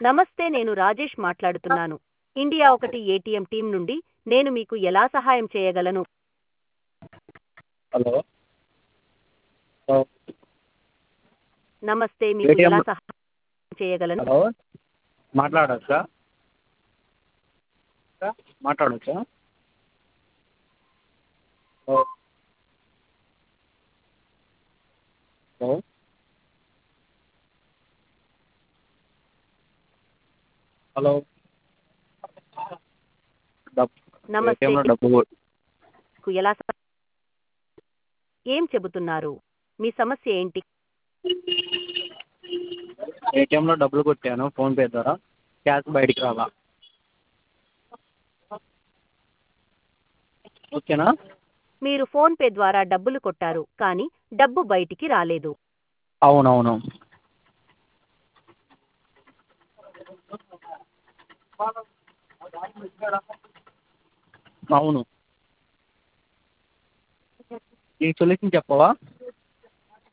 నమస్తే నేను రాజేష్ మాట్లాడుతున్నాను ఇండియా ఒకటి ఏటీఎం టీం నుండి నేను మీకు ఎలా సహాయం చేయగలను హలో హలో నమస్తే మీకు ATM ఎలా సహాయం చేయగలను హలో మాట్లాడచ్చా మాట్లాడచ్చా హలో హలో హలో డబ్బు నమస్తే ఏటీఎంలో డబ్బు కొ- మీకు ఎలా సహా- ఏం చెబుతున్నారు మీ సమస్య ఏంటి ఏటీఎంలో డబ్బులు కొట్టాను ఫోన్పే ద్వారా క్యాష్ బయటికి రాలా ఓకేనా మీరు ఫోన్ పే ద్వారా డబ్బులు కొట్టారు కానీ డబ్బు బయటికి రాలేదు అవునవును అవును ఈ సొల్యూషన్ చెప్పవా